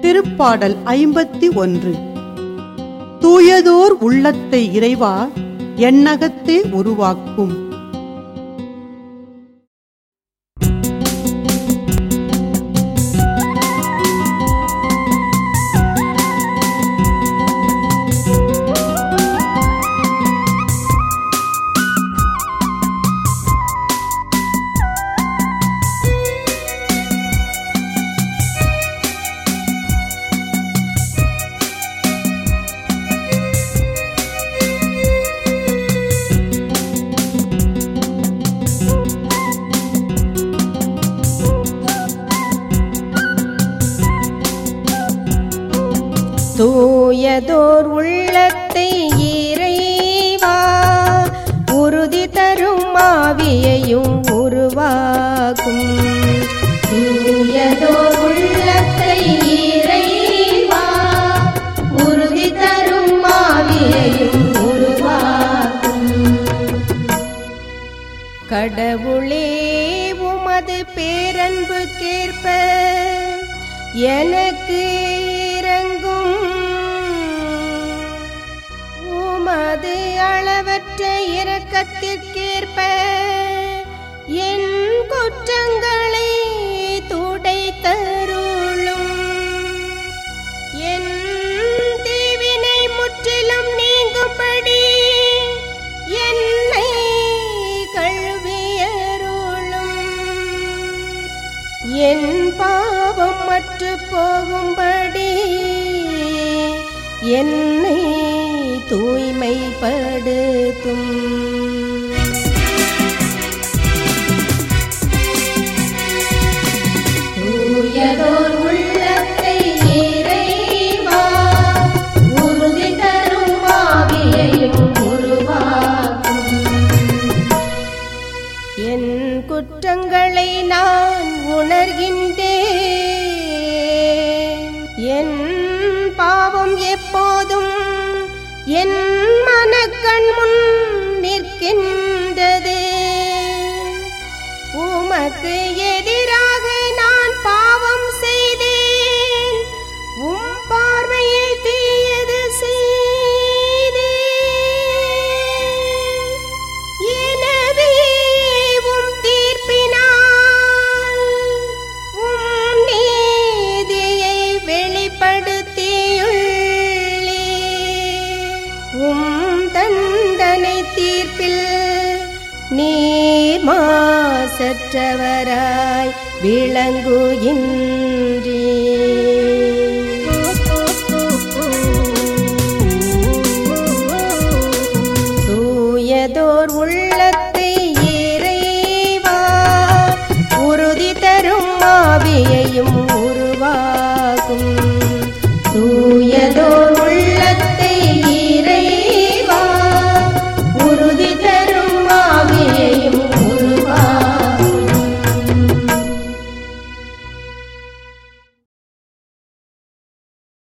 திருப்பாடல் ஐம்பத்தி ஒன்று தூயதோர் உள்ளத்தை இறைவா எண்ணகத்தே உருவாக்கும் தூயதோர் உள்ளத்தை இறைவா உறுதி தரும் ஆவியையும் உருவாக்கும் தூயதோர் உள்ளத்தை இறைவா உறுதி தரும் ஆவியையும் உருவாக்கும் கடவுளே உமது பேரன்பு கேற்ப எனக்கு இறங்கும் உமது அளவற்ற இரக்கத்திற்கேற்ப என் குற்றங்களை துடைத்தருளும் என் தீவினை முற்றிலும் நீங்கும்படி என்னை கழுவியருளும் என் பாவம் மற்று போகும்படி என்னை தூய்மைப்படுத்தும் தூயதோர் உள்ளத்தை இறைவா உறுதி தரும் ஆவியையும் உருவாக்கும் என் குற்றங்களை நான் உணர்கின்றேன் என் பாவம் எப்போதும் என் மனக்கண் முன் நிற்கின்றது உமக்கு எதிராக நான் பாவம் செய்தேன் உம் பார்வையில் தீயது செய்தேன் எனவே உம் தீர்ப்பினால் உம் நீதியை வெளிப்படுத்தியுள்ளே உம் தண்டனை தீர்ப்பில் நீர் மாசற்றவராய் விளங்குகின்றே தூயதோர் உள்ளத்தை இறைவா உறுதி தரும் ஆவியையும் உருவாகும்